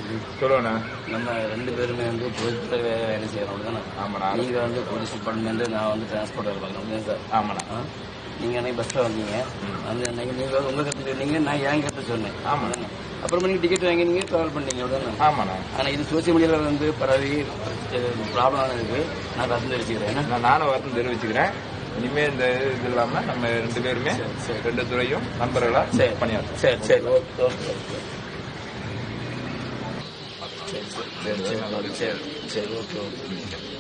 சொல்லுங்கண்ணா நம்ம ரெண்டு பேருமே வந்து பொதுத்துறை வேலை செய்யறோம் அப்படிதானே ஆமாண்ணா நீங்க வந்து போலீஸ் டிபார்ட்மெண்ட் நான் வந்து டிரான்ஸ்போர்ட் வேலை பார்க்கணும் சார் ஆமாண்ணா ஆ? நீங்க அன்னைக்கு பஸ்ல வந்தீங்க வந்து அன்னைக்கு நீங்க உங்க கருத்து சொன்னீங்க நான் என் கருத்து சொன்னேன் ஆமா. அதானே? அப்புறமா நீங்க டிக்கெட் வாங்கி நீங்க டிராவல் பண்ணீங்க அப்படிதானே ஆமாண்ணா ஆனா இது சோசியல் மீடியால வந்து பரவி ப்ராப்ளம் இருக்கு நான் கருத்து தெரிவிச்சுக்கிறேன் ஏன்னா நான் நானும் வருத்தம் தெரிவிச்சுக்கிறேன் இனிமே இந்த இது இல்லாம நம்ம ரெண்டு பேருமே ரெண்டு துறையும் நண்பர்களா சரி. பணியாற்றும் சரி சரி ஓகே ஓகே ஓகே சரி சரி சரி சரி சரி ஓகே ஓகே